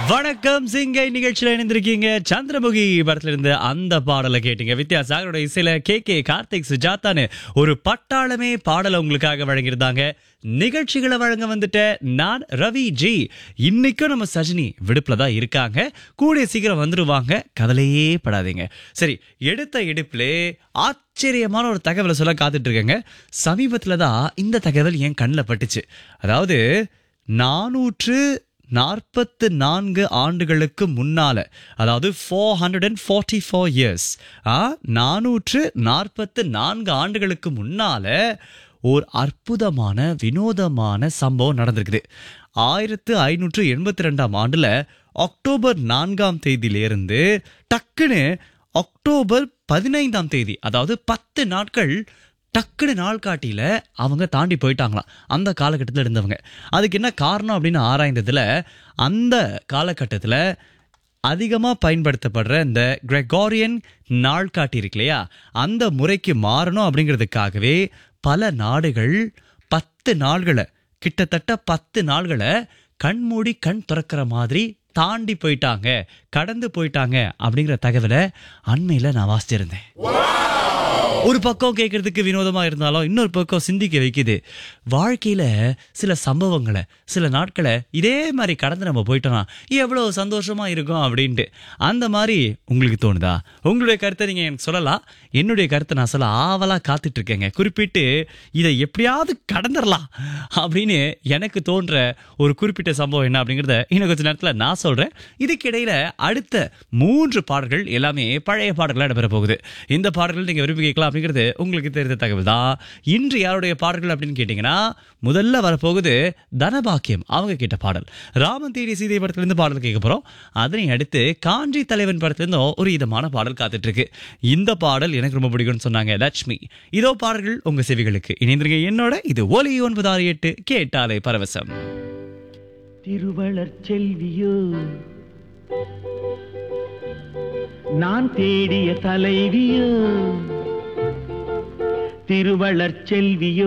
வணக்கம் சிங்கை நிகழ்ச்சியில இணைந்திருக்கீங்க சந்திரமுகி படத்துல இருந்து அந்த பாடலை கேட்டீங்க வித்யாசாகரோட இசையில கே கே கார்த்திக் சுஜாதான்னு ஒரு பட்டாளமே பாடலை உங்களுக்காக வழங்கியிருந்தாங்க நிகழ்ச்சிகளை வழங்க வந்துட்ட நான் ரவி ஜி இன்னைக்கும் நம்ம சஜினி விடுப்புல தான் இருக்காங்க கூடிய சீக்கிரம் வந்துடுவாங்க கவலையே படாதீங்க சரி எடுத்த எடுப்பிலே ஆச்சரியமான ஒரு தகவலை சொல்ல காத்துட்டு இருக்கேங்க சமீபத்துல தான் இந்த தகவல் என் கண்ணில் பட்டுச்சு அதாவது நானூற்று நாற்பத்து நான்கு ஆண்டுகளுக்கு முன்னால அதாவது four hundred and forty four years நானூற்று நாற்பத்து நான்கு ஆண்டுகளுக்கு முன்னால ஒரு அற்புதமான வினோதமான சம்பவம் நடந்திருக்குது ஆயிரத்து ஐநூற்று எண்பத்தி ரெண்டாம் ஆண்டுல அக்டோபர் நான்காம் தேதியிலிருந்து டக்குன்னு அக்டோபர் பதினைந்தாம் தேதி அதாவது பத்து நாட்கள் டக்குனு நாள்காட்டியில அவங்க தாண்டி போயிட்டாங்களாம் அந்த காலகட்டத்தில் இருந்தவங்க அதுக்கு என்ன காரணம் அப்படின்னு ஆராய்ந்ததுல அந்த காலகட்டத்தில் அதிகமாக பயன்படுத்தப்படுற இந்த கிரெகாரியன் நாள்காட்டி இருக்கு இல்லையா அந்த முறைக்கு மாறணும் அப்படிங்கிறதுக்காகவே பல நாடுகள் பத்து நாள்களை கிட்டத்தட்ட பத்து நாள்களை கண்மூடி கண் திறக்கிற மாதிரி தாண்டி போயிட்டாங்க கடந்து போயிட்டாங்க அப்படிங்கிற தகவலை அண்மையில் நான் வாசிச்சிருந்தேன் ஒரு பக்கம் கேட்கறதுக்கு வினோதமா இருந்தாலும் இன்னொரு பக்கம் சிந்திக்க வைக்குது வாழ்க்கையில சில சம்பவங்களை சில நாட்களை இதே மாதிரி கடந்து நம்ம போயிட்டோம்னா எவ்வளவு சந்தோஷமா இருக்கும் அப்படின்ட்டு அந்த மாதிரி உங்களுக்கு தோணுதா உங்களுடைய கருத்தை நீங்க எனக்கு சொல்லலாம் என்னுடைய கருத்தை நான் சொல்ல ஆவலா காத்துட்டு இருக்கேங்க குறிப்பிட்டு இதை எப்படியாவது கடந்துடலாம் அப்படின்னு எனக்கு தோன்ற ஒரு குறிப்பிட்ட சம்பவம் என்ன அப்படிங்கறத இன்னும் கொஞ்ச நேரத்துல நான் சொல்றேன் இதுக்கு இடையில அடுத்த மூன்று பாடல்கள் எல்லாமே பழைய பாடல்களா இடம்பெற போகுது இந்த பாடல்கள் நீங்க விரும்பி கேட்கலாம் அப்படிங்கிறது உங்களுக்கு தெரிந்த தகவல் தான் இன்று யாருடைய பாடல்கள் அப்படின்னு கேட்டீங்கன்னா முதல்ல வரப்போகுது தனபாக்கியம் அவங்க கேட்ட பாடல் ராமன் தேடி சீதை படத்திலிருந்து பாடல் கேட்க போறோம் அதனை அடுத்து காஞ்சி தலைவன் படத்திலிருந்தும் ஒரு இதமான பாடல் காத்துட்டு இருக்கு இந்த பாடல் எனக்கு ரொம்ப பிடிக்கும்னு சொன்னாங்க லட்சுமி இதோ பாடல்கள் உங்க செவிகளுக்கு இணைந்திருங்க என்னோட இது ஒலி ஒன்பது ஆறு எட்டு கேட்டாலே பரவசம் திருவளர் செல்வியோ நான் தேடிய தலைவியோ திருவளர் செல்வியோ